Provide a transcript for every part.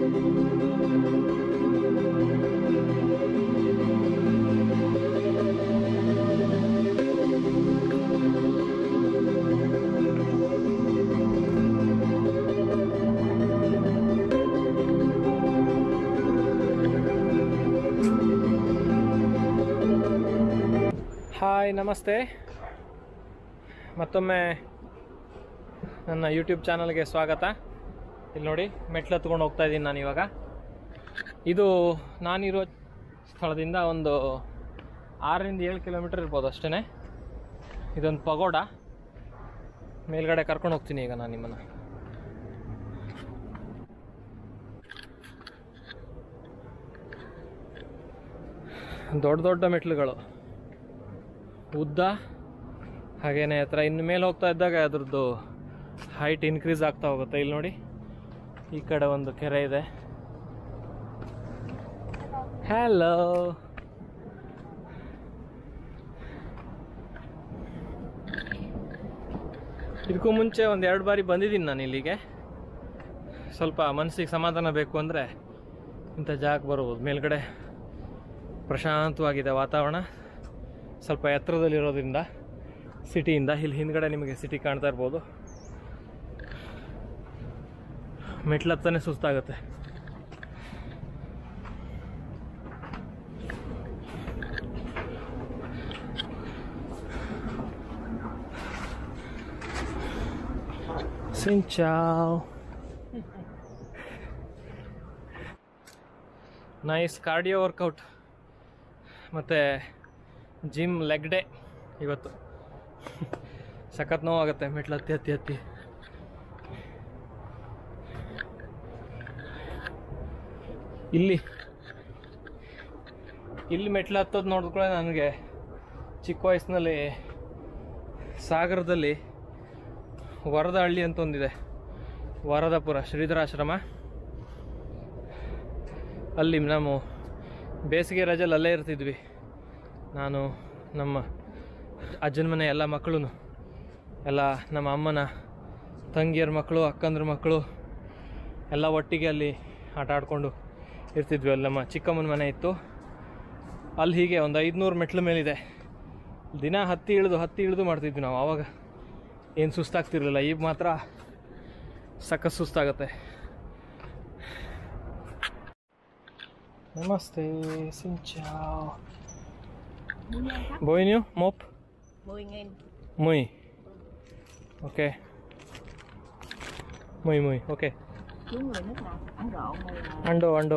Hi ನಮಸ್ತೆ ಮತ್ತೊಮ್ಮೆ ನನ್ನ ಯೂಟ್ಯೂಬ್ ಚಾನಲ್ಗೆ ಸ್ವಾಗತ ಇಲ್ಲಿ ನೋಡಿ ಮೆಟ್ಲು ಹತ್ಕೊಂಡು ಹೋಗ್ತಾ ಇದ್ದೀನಿ ನಾನು ಇವಾಗ ಇದು ನಾನಿರೋ ಸ್ಥಳದಿಂದ ಒಂದು ಆರರಿಂದ ಏಳು ಕಿಲೋಮೀಟರ್ ಇರ್ಬೋದು ಅಷ್ಟೇ ಇದೊಂದು ಪಗೋಡ ಮೇಲ್ಗಡೆ ಕರ್ಕೊಂಡು ಹೋಗ್ತೀನಿ ಈಗ ನಾನು ನಿಮ್ಮನ್ನು ದೊಡ್ಡ ದೊಡ್ಡ ಮೆಟ್ಲುಗಳು ಉದ್ದ ಹಾಗೇನೆ ಹತ್ರ ಇನ್ನು ಮೇಲೆ ಹೋಗ್ತಾ ಇದ್ದಾಗ ಅದ್ರದ್ದು ಹೈಟ್ ಇನ್ಕ್ರೀಸ್ ಆಗ್ತಾ ಹೋಗುತ್ತೆ ಇಲ್ಲಿ ನೋಡಿ ಈ ಕಡೆ ಒಂದು ಕೆರೆ ಇದೆ ಹಲೋ ಇದಕ್ಕೂ ಮುಂಚೆ ಒಂದು ಎರಡು ಬಾರಿ ಬಂದಿದ್ದೀನಿ ನಾನು ಇಲ್ಲಿಗೆ ಸ್ವಲ್ಪ ಮನಸ್ಸಿಗೆ ಸಮಾಧಾನ ಬೇಕು ಅಂದರೆ ಇಂಥ ಜಾಗಕ್ಕೆ ಬರ್ಬೋದು ಮೇಲ್ಗಡೆ ಪ್ರಶಾಂತವಾಗಿದೆ ವಾತಾವರಣ ಸ್ವಲ್ಪ ಎತ್ತರದಲ್ಲಿರೋದ್ರಿಂದ ಸಿಟಿಯಿಂದ ಇಲ್ಲಿ ಹಿಂದ್ಗಡೆ ನಿಮಗೆ ಸಿಟಿ ಕಾಣ್ತಾ ಇರ್ಬೋದು ಮೆಟ್ಲತ್ತಾನೆ ಸುಸ್ತಾಗುತ್ತೆ ಸಿಂಚಾವ್ ನೈಸ್ ಕಾರ್ಡಿಯೋ ವರ್ಕೌಟ್ ಮತ್ತು ಜಿಮ್ ಲೆಗ್ ಡೇ ಇವತ್ತು ಸಖತ್ ನೋವಾಗುತ್ತೆ ಮೆಟ್ಲು ಹತ್ತಿ ಹತ್ತಿ ಹತ್ತಿ ಇಲ್ಲಿ ಇಲ್ಲಿ ಮೆಟ್ಲು ಹತ್ತೋದು ನೋಡಿದ್ಕೊಳ್ಳೆ ನನಗೆ ಚಿಕ್ಕ ವಯಸ್ಸಿನಲ್ಲಿ ಸಾಗರದಲ್ಲಿ ವರದ ಹಳ್ಳಿ ಅಂತ ಒಂದಿದೆ ವರದಾಪುರ ಶ್ರೀಧರಾಶ್ರಮ ಅಲ್ಲಿ ನಾವು ಬೇಸಿಗೆ ರಜೆಯಲ್ಲಿ ಅಲ್ಲೇ ಇರ್ತಿದ್ವಿ ನಾನು ನಮ್ಮ ಅಜ್ಜನ ಮನೆ ಎಲ್ಲ ಮಕ್ಕಳು ಎಲ್ಲ ನಮ್ಮ ಅಮ್ಮನ ತಂಗಿಯರ ಮಕ್ಕಳು ಅಕ್ಕಂದ್ರ ಮಕ್ಕಳು ಎಲ್ಲ ಒಟ್ಟಿಗೆ ಅಲ್ಲಿ ಆಟ ಆಡಿಕೊಂಡು ಇರ್ತಿದ್ವಿ ಅಲ್ಲಿ ನಮ್ಮ ಚಿಕ್ಕಮ್ಮನ ಮನೆ ಇತ್ತು ಅಲ್ಲಿ ಹೀಗೆ ಒಂದು ಐದುನೂರು ಮೆಟ್ಲ ಮೇಲಿದೆ ದಿನ ಹತ್ತಿ ಇಳಿದು ಹತ್ತಿ ಇಳಿದು ಮಾಡ್ತಿದ್ವಿ ನಾವು ಆವಾಗ ಏನು ಸುಸ್ತಾಗ್ತಿರ್ಲಿಲ್ಲ ಈಗ ಮಾತ್ರ ಸಖತ್ ಸುಸ್ತಾಗತ್ತೆ ನಮಸ್ತೆ ಸಿಂಚಾವ್ Bôi nhiêu? Một 10.000 Mười Ok Mười mười ok Chú người nước nào ăn rộ người là Ăn đồ ăn đồ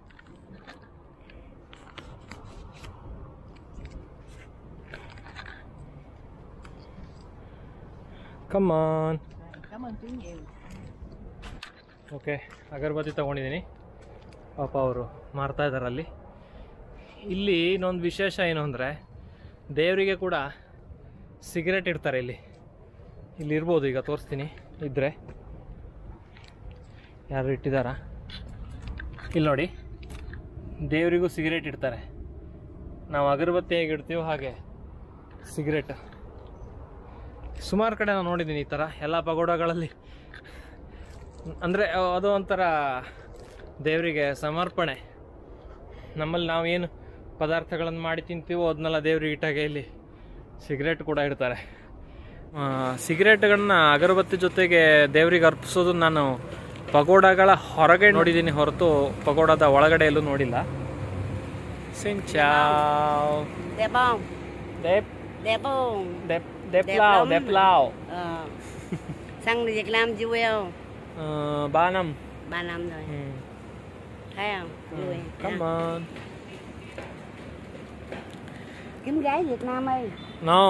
Come on Cảm ơn chú nhiều okay ಅಗರಬತ್ತಿ ತೊಗೊಂಡಿದ್ದೀನಿ ಪಾಪ ಅವರು ಮಾರ್ತಾ ಇದ್ದಾರೆ ಅಲ್ಲಿ ಇಲ್ಲಿ ಇನ್ನೊಂದು ವಿಶೇಷ ಏನು ಅಂದರೆ ದೇವರಿಗೆ ಕೂಡ ಸಿಗರೇಟ್ ಇಡ್ತಾರೆ ಇಲ್ಲಿ ಇಲ್ಲಿ ಇರ್ಬೋದು ಈಗ ತೋರಿಸ್ತೀನಿ ಇದ್ದರೆ ಯಾರು ಇಟ್ಟಿದ್ದಾರಾ ಇಲ್ಲಿ ನೋಡಿ ದೇವರಿಗೂ ಸಿಗರೇಟ್ ಇಡ್ತಾರೆ ನಾವು ಅಗರಬತ್ತಿ ಹೇಗೆ ಇಡ್ತೀವೋ ಹಾಗೆ ಸಿಗರೇಟ್ ಸುಮಾರು ಕಡೆ ನಾನು ನೋಡಿದ್ದೀನಿ ಈ ಥರ ಎಲ್ಲ ಪಗೋಡಗಳಲ್ಲಿ ಅಂದರೆ ಅದು ಒಂಥರ ದೇವರಿಗೆ ಸಮರ್ಪಣೆ ನಮ್ಮಲ್ಲಿ ನಾವೇನು ಪದಾರ್ಥಗಳನ್ನು ಮಾಡಿ ತಿಂತೀವೋ ಅದನ್ನೆಲ್ಲ ದೇವ್ರಿಗೆ ಇಟ್ಟಾಗ ಇಲ್ಲಿ ಸಿಗರೇಟ್ ಕೂಡ ಇಡ್ತಾರೆ ಆ, ಸಿಗರೇಟ್ಗಳನ್ನ ಅಗರಬತ್ತಿ ಜೊತೆಗೆ ದೇವರಿಗೆ ಅರ್ಪಿಸೋದು ನಾನು ಪಗೋಡಗಳ ಹೊರಗೆ ನೋಡಿದ್ದೀನಿ ಹೊರತು ಪಗೋಡದ ಒಳಗಡೆ ಎಲ್ಲೂ ನೋಡಿಲ್ಲ ಸಿಂಚಾವ್ Đẹp không? ದೆಪ್ Đẹp không? ದೆಪ್ ದೆಪ್ಲಾವ್ lắm. ದೆಪ್ಲಾವ್ Ờ Sang Việt Nam vui không? ಬಾನಮ್ ba năm rồi ಹ್ಞೂ Thấy không? Vui ಕಮ್ ha. ಆನ್ Kiếm gái Việt Nam ơi no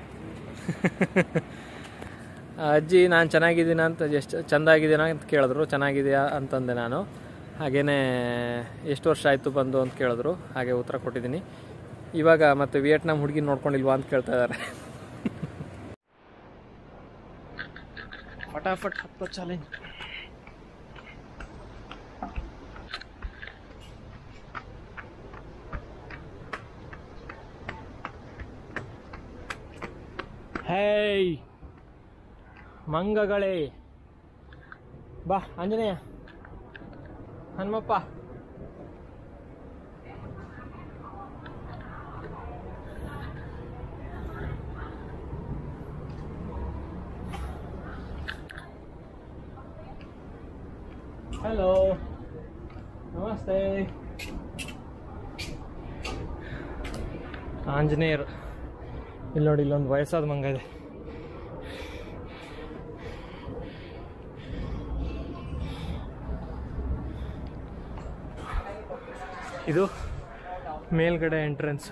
ಅಜ್ಜಿ ನಾನು ಚೆನ್ನಾಗಿದ್ದೀನ ಅಂತ ಎಷ್ಟು ಚೆಂದಾಗಿದ್ದೀನ ಅಂತ ಕೇಳಿದ್ರು ಚೆನ್ನಾಗಿದೆಯಾ ಅಂತಂದೆ ನಾನು ಹಾಗೇನೇ ಎಷ್ಟು ವರ್ಷ ಆಯಿತು ಬಂದು ಅಂತ ಕೇಳಿದ್ರು ಹಾಗೆ ಉತ್ತರ ಕೊಟ್ಟಿದ್ದೀನಿ ಇವಾಗ ಮತ್ತೆ ವಿಯೆಟ್ನಾಂ ಹುಡುಗಿ ನೋಡ್ಕೊಂಡಿಲ್ವಾ ಅಂತ ಕೇಳ್ತಾ ಇದ್ದಾರೆ ಫಟಾಫಟ್ ಹತ್ತೋ ಚಾಲೆಂಜ್ ಹೇಯ್ ಮಂಗಗಳೇ ಬಾ ಆಂಜನೇಯ ಹನುಮಪ್ಪ ಹಲೋ ನಮಸ್ತೆ ಆಂಜನೇಯರು ಇಲ್ಲಿ ನೋಡಿ ಇಲ್ಲೊಂದು ವಯಸ್ಸಾದ ಮಂಗ ಇದೆ ಇದು ಮೇಲ್ಗಡೆ ಎಂಟ್ರೆನ್ಸ್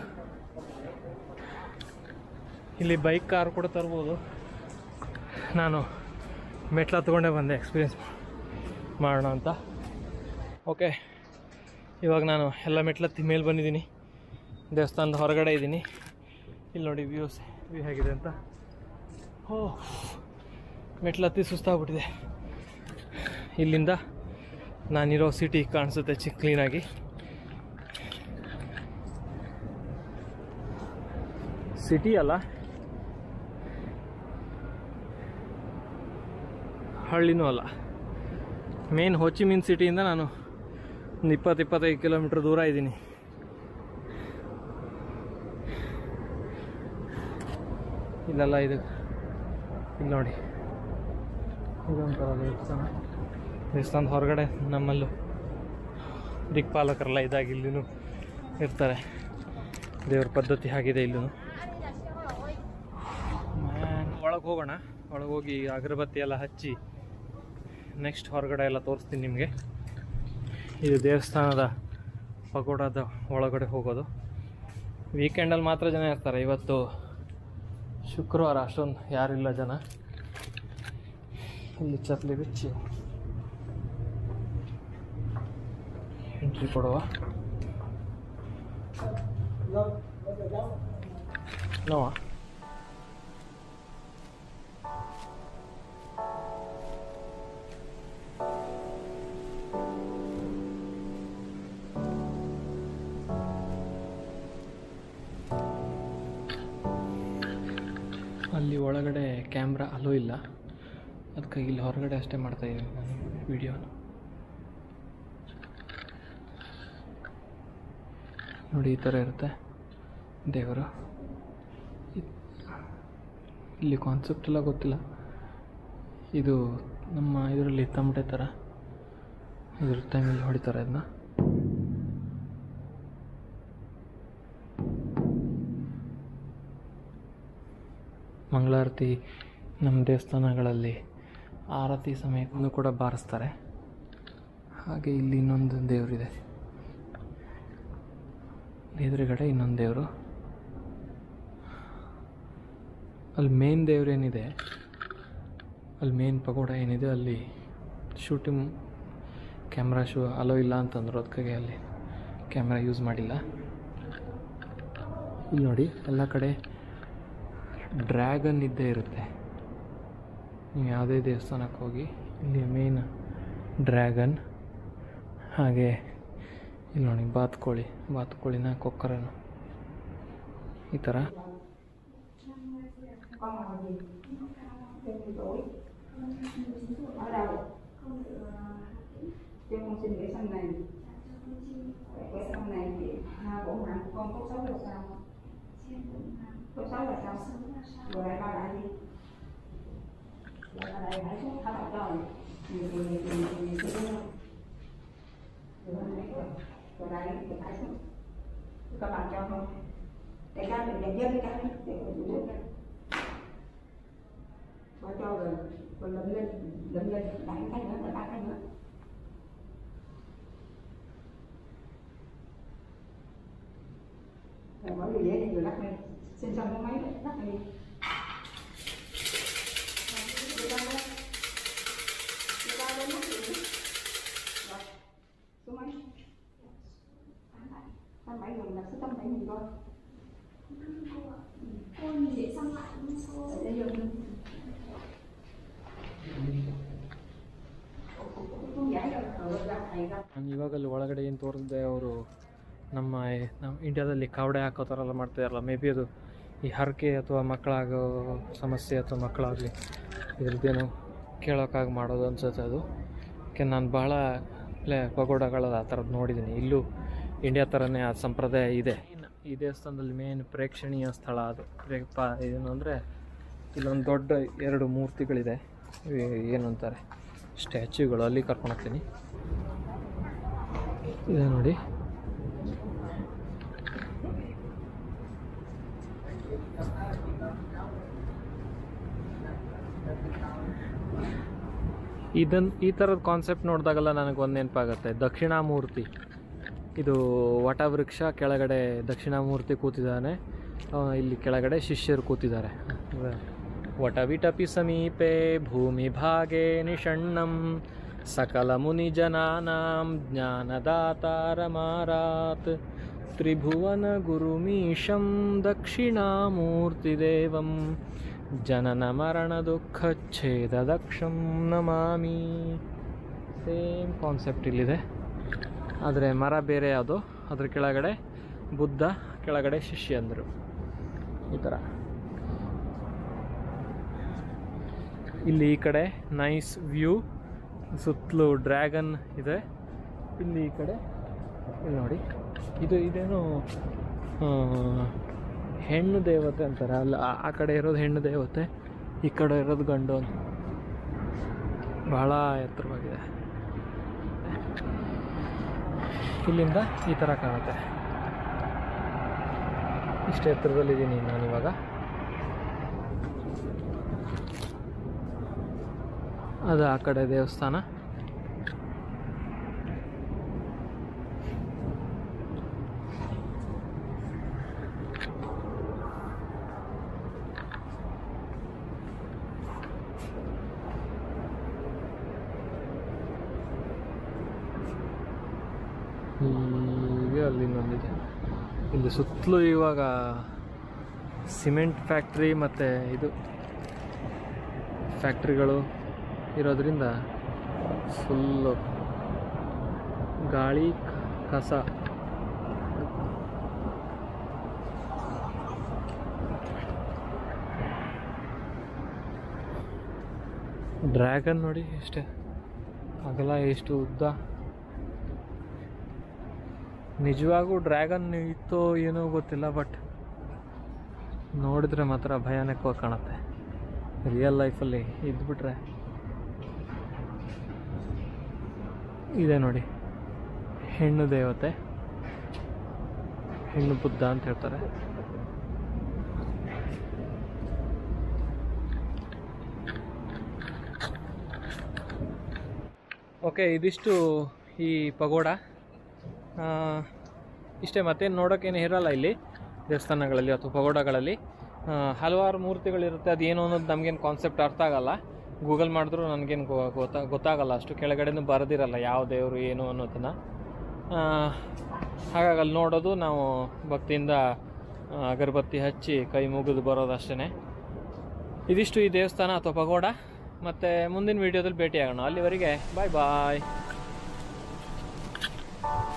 ಇಲ್ಲಿ ಬೈಕ್ ಕಾರ್ ಕೂಡ ತರ್ಬೋದು ನಾನು ಮೆಟ್ಲ ತಗೊಂಡೇ ಬಂದೆ ಎಕ್ಸ್ಪೀರಿಯನ್ಸ್ ಮಾಡೋಣ ಅಂತ ಓಕೆ ಇವಾಗ ನಾನು ಎಲ್ಲ ಮೆಟ್ಲತ್ತಿ ಮೇಲೆ ಬಂದಿದ್ದೀನಿ ದೇವಸ್ಥಾನದ ಹೊರಗಡೆ ಇದ್ದೀನಿ ಇಲ್ಲಿ ನೋಡಿ ವ್ಯೂಸ್ ವ್ಯೂ ಹೇಗಿದೆ ಅಂತ ಓ ಮೆಟ್ಲತ್ತಿ ಸುಸ್ತಾಗ್ಬಿಟ್ಟಿದೆ ಇಲ್ಲಿಂದ ನಾನಿರೋ ಸಿಟಿ ಕಾಣಿಸುತ್ತೆ ಚಿಕ್ಕ ಕ್ಲೀನಾಗಿ ಸಿಟಿ ಅಲ್ಲ ಹಳ್ಳಿನೂ ಅಲ್ಲ ಮೇನ್ ಹೋಚಿ ಮಿನ್ ಸಿಟಿಯಿಂದ ನಾನು ಒಂದು ಇಪ್ಪತ್ತು ಇಪ್ಪತ್ತೈದು ಕಿಲೋಮೀಟ್ರ್ ದೂರ ಇದ್ದೀನಿ ಇಲ್ಲೆಲ್ಲ ಇದು ಇಲ್ಲಿ ನೋಡಿ ಇದೊಂಥರ ದೇವಸ್ಥಾನ ದೇವಸ್ಥಾನದ ಹೊರಗಡೆ ನಮ್ಮಲ್ಲೂ ದಿಕ್ಪಾಲಕರೆಲ್ಲ ಇದಾಗಿ ಇಲ್ಲಿನೂ ಇರ್ತಾರೆ ದೇವ್ರ ಪದ್ಧತಿ ಆಗಿದೆ ಇಲ್ಲೂ ಒಳಗೆ ಹೋಗೋಣ ಒಳಗೆ ಹೋಗಿ ಅಗರಬತ್ತಿ ಎಲ್ಲ ಹಚ್ಚಿ ನೆಕ್ಸ್ಟ್ ಹೊರಗಡೆ ಎಲ್ಲ ತೋರಿಸ್ತೀನಿ ನಿಮಗೆ ಇದು ದೇವಸ್ಥಾನದ ಪಗೋಡದ ಒಳಗಡೆ ಹೋಗೋದು ವೀಕೆಂಡಲ್ಲಿ ಮಾತ್ರ ಜನ ಇರ್ತಾರೆ ಇವತ್ತು ಶುಕ್ರವಾರ ಅಷ್ಟೊಂದು ಯಾರಿಲ್ಲ ಜನ ಇಲ್ಲಿ ಚತ್ಲಿ ಬಿಚ್ಚಿ ಎಂಟ್ರಿ ಕೊಡುವ ನೋವ ಅಲ್ಲಿ ಒಳಗಡೆ ಕ್ಯಾಮ್ರಾ ಅಲೋ ಇಲ್ಲ ಅದಕ್ಕೆ ಇಲ್ಲಿ ಹೊರಗಡೆ ಅಷ್ಟೇ ಮಾಡ್ತಾ ಇದ್ದೀನಿ ನಾನು ವಿಡಿಯೋನ ನೋಡಿ ಈ ಥರ ಇರುತ್ತೆ ದೇವರು ಇದ್- ಇಲ್ಲಿ ಕಾನ್ಸೆಪ್ಟ್ ಎಲ್ಲ ಗೊತ್ತಿಲ್ಲ ಇದು ನಮ್ಮ ಇದರಲ್ಲಿ ತಮಟೆ ಥರ ಇದ್ರ ಟೈಮಲ್ಲಿ ಹೊಡಿತಾರೆ ಅದನ್ನ ಮಂಗಳಾರತಿ ನಮ್ಮ ದೇವಸ್ಥಾನಗಳಲ್ಲಿ ಆರತಿ ಸಮಯಕ್ಕೂ ಕೂಡ ಬಾರಿಸ್ತಾರೆ ಹಾಗೆ ಇಲ್ಲಿ ಇನ್ನೊಂದು ದೇವರಿದೆ ಎದುರುಗಡೆ ಇನ್ನೊಂದು ದೇವರು ಅಲ್ಲಿ ಮೇನ್ ದೇವ್ರೇನಿದೆ ಅಲ್ಲಿ ಮೇನ್ ಪಗೋಡ ಏನಿದೆ ಅಲ್ಲಿ ಶೂಟಿಂಗ್ ಕ್ಯಾಮ್ರಾ ಶೂ ಅಲೋ ಇಲ್ಲ ಅಂತಂದ್ರು ಅದಕ್ಕಾಗಿ ಅಲ್ಲಿ ಕ್ಯಾಮ್ರಾ ಯೂಸ್ ಮಾಡಿಲ್ಲ ಇಲ್ಲಿ ನೋಡಿ ಎಲ್ಲ ಕಡೆ ಡ್ರ್ಯಾಗನ್ ಇದ್ದೇ ಇರುತ್ತೆ ನೀವು ಯಾವುದೇ ದೇವಸ್ಥಾನಕ್ಕೆ ಹೋಗಿ ಇಲ್ಲಿ ಮೇನ್ ಡ್ರ್ಯಾಗನ್ ಹಾಗೆ ಇಲ್ಲಿ ನೋಡಿ ಬಾತುಕೋಳಿ ಬಾತುಕೋಳಿನ ಕೊಕ್ಕರನ್ನು ಈ ಥರ ở đâu cho con xin cái xăm này cái xăm này thì hai bộ hạng con có sáu là sao có sáu là sao rồi lại ba lại đi lại ba lại hãy xuống thả lại rồi thì thì thì thì thì thì rồi rồi lại thì hãy xuống các bạn cho không để các mình nhận dân cái để mình giúp Bỏ cho rồi rồi lượm lên lượm lên đánh cái nữa rồi ba cái nữa rồi bỏ vô dễ đi rồi lắc lên xin xong cái máy đấy, lắc lên đi Đi ra đây. Đi ra đây lắc lên đi. Rồi, xuống máy tám bảy mình là số tám bảy mình coi Ôi, dễ xăm lại không sao để vô không giải đâu rồi ra thầy ra ನಾನು ಇವಾಗಲ್ಲಿ ಒಳಗಡೆ ಏನು ತೋರಿಸಿದೆ ಅವರು ನಮ್ಮ ಈ- ನಮ್ಮ ಇಂಡಿಯಾದಲ್ಲಿ ಕಾವಡೆ ಹಾಕೋ ಥರ ಎಲ್ಲ ಮಾಡ್ತಾಯಿರಲ್ಲ ಮೇ ಬಿ ಅದು ಈ ಹರಕೆ ಅಥವಾ ಮಕ್ಕಳಾಗೋ ಸಮಸ್ಯೆ ಅಥವಾ ಮಕ್ಕಳಾಗಲಿ ಇದ್ರದ್ದೇನು ಕೇಳೋಕ್ಕಾಗಿ ಮಾಡೋದು ಅನ್ಸುತ್ತೆ ಅದು ಯಾಕೆ ನಾನು ಭಾಳ ಪ್ಲೇ ಪಗೋಡಗಳು ಆ ಥರದ್ದು ನೋಡಿದ್ದೀನಿ ಇಲ್ಲೂ ಇಂಡಿಯಾ ಥರನೇ ಆ ಸಂಪ್ರದಾಯ ಇದೆ ಇನ್ನು ಈ ದೇವಸ್ಥಾನದಲ್ಲಿ ಮೇನ್ ಪ್ರೇಕ್ಷಣೀಯ ಸ್ಥಳ ಅದು ಪ್ರೇಕ್ಷ ಏನು ಅಂದರೆ ಇಲ್ಲೊಂದು ದೊಡ್ಡ ಎರಡು ಮೂರ್ತಿಗಳಿದೆ ಇವೆ- ಏನು ಅಂತಾರೆ ಸ್ಟ್ಯಾಚ್ಯೂಗಳು ಅಲ್ಲಿ ಕರ್ಕೊಂಡು ಹೋಗ್ತೀನಿ ಇದೆ ನೋಡಿ ಇದನ್ ಈ ಥರದ ಕಾನ್ಸೆಪ್ಟ್ ನೋಡಿದಾಗೆಲ್ಲ ನನಗೆ ಒಂದು ನೆನಪಾಗುತ್ತೆ ದಕ್ಷಿಣಾಮೂರ್ತಿ ಇದು ವಟವೃಕ್ಷ ಕೆಳಗಡೆ ದಕ್ಷಿಣಾಮೂರ್ತಿ ಕೂತಿದ್ದಾನೆ ಆ, ಇಲ್ಲಿ ಕೆಳಗಡೆ ಶಿಷ್ಯರು ಕೂತಿದ್ದಾರೆ ವಟವಿಟಪಿ ಸಮೀಪೆ ಭೂಮಿ ಭಾಗೆ ನಿಷಣ್ಣಂ ಸಕಲ ಮುನಿ ಜನಾನಾಂ ಜ್ಞಾನದಾತಾರಮಾರಾತ್ ತ್ರಿಭುವನ ಗುರುಮೀಶಂ ದಕ್ಷಿಣಾಮೂರ್ತಿದೇವಂ ಜನನ ಮರಣ ದುಃಖ ಛೇದ ದಕ್ಷಂ ನಮಾಮಿ ಸೇಮ್ ಕಾನ್ಸೆಪ್ಟ್ ಇಲ್ಲಿದೆ ಆದರೆ ಮರ ಬೇರೆ ಯಾವುದು ಅದ್ರ ಕೆಳಗಡೆ ಬುದ್ಧ ಕೆಳಗಡೆ ಶಿಷ್ಯಂದರು ಈ ಥರ ಇಲ್ಲಿ ಈ ಕಡೆ ನೈಸ್ ವ್ಯೂ ಸುತ್ತಲೂ ಡ್ರ್ಯಾಗನ್ ಇದೆ ಇಲ್ಲಿ ಈ ಕಡೆ ಇಲ್ಲಿ ನೋಡಿ ಇದು ಇದೇನು ಆ, ಹೆಣ್ಣು ದೇವತೆ ಅಂತಾರೆ ಅಲ್ಲ ಆ- ಆ ಕಡೆ ಇರೋದು ಹೆಣ್ಣು ದೇವತೆ ಈ ಕಡೆ ಇರೋದು ಗಂಡು ಅಂತ ಬಹಳ ಎತ್ತರವಾಗಿದೆ ಇಲ್ಲಿಂದ ಈ ಥರ ಕಾಣುತ್ತೆ ಇಷ್ಟು ಎತ್ತರದಲ್ಲಿದ್ದೀನಿ ನಾನಿವಾಗ ಅದು ಆ ಕಡೆ ದೇವಸ್ಥಾನ ಹೀಗೆ ಅಲ್ಲಿ ಇನ್ನೊಂದಿದೆ ಇಲ್ಲಿ ಸುತ್ತಲೂ ಇವಾಗ ಸಿಮೆಂಟ್ ಫ್ಯಾಕ್ಟ್ರಿ ಮತ್ತು ಇದು ಫ್ಯಾಕ್ಟ್ರಿಗಳು ಇರೋದ್ರಿಂದ ಫುಲ್ಲು ಗಾಳಿ ಕ- ಕಸ ಡ್ರ್ಯಾಗನ್ ನೋಡಿ ಎಷ್ಟೇ ಅಗಲ ಎಷ್ಟು ಉದ್ದ ನಿಜವಾಗೂ ಡ್ರ್ಯಾಗನ್ ಇತ್ತೋ ಏನೋ ಗೊತ್ತಿಲ್ಲ ಬಟ್ ನೋಡಿದ್ರೆ ಮಾತ್ರ ಭಯಾನಕವಾಗಿ ಕಾಣುತ್ತೆ ರಿಯಲ್ ಲೈಫಲ್ಲಿ ಇದ್ಬಿಟ್ರೆ ಇದೆ ನೋಡಿ ಹೆಣ್ಣು ದೇವತೆ ಹೆಣ್ಣು ಬುದ್ಧ ಅಂತ ಹೇಳ್ತಾರೆ ಓಕೆ ಇದಿಷ್ಟು ಈ ಪಗೋಡ ಆ, ಇಷ್ಟೇ ಮತ್ತೇನು ನೋಡೋಕ್ಕೇನು ಇರಲ್ಲ ಇಲ್ಲಿ ದೇವಸ್ಥಾನಗಳಲ್ಲಿ ಅಥವಾ ಪಗೋಡಗಳಲ್ಲಿ ಆ, ಹಲವಾರು ಮೂರ್ತಿಗಳಿರುತ್ತೆ ಅದೇನು ಅನ್ನೋದು ನಮಗೇನು ಕಾನ್ಸೆಪ್ಟ್ ಅರ್ಥ ಆಗಲ್ಲ ಗೂಗಲ್ ಮಾಡಿದ್ರು ನನಗೇನು ಗೊತ್ತಾ ಗೊತ್ತಾಗಲ್ಲ ಅಷ್ಟು ಕೆಳಗಡೆನೂ ಬರೆದಿರಲ್ಲ ಯಾವ ದೇವರು ಏನು ಅನ್ನೋದನ್ನು ಆ, ಹಾಗಾಗಿ ಅಲ್ಲಿ ನೋಡೋದು ನಾವು ಭಕ್ತಿಯಿಂದ ಆ, ಅಗರಬತ್ತಿ ಹಚ್ಚಿ ಕೈ ಮುಗಿದು ಬರೋದಷ್ಟೇ ಇದಿಷ್ಟು ಈ ದೇವಸ್ಥಾನ ಅಥವಾ ಪಗೋಡ ಮತ್ತು ಮುಂದಿನ ವೀಡಿಯೋದಲ್ಲಿ ಭೇಟಿಯಾಗೋಣ ಅಲ್ಲಿವರೆಗೆ ಬಾಯ್ ಬಾಯ್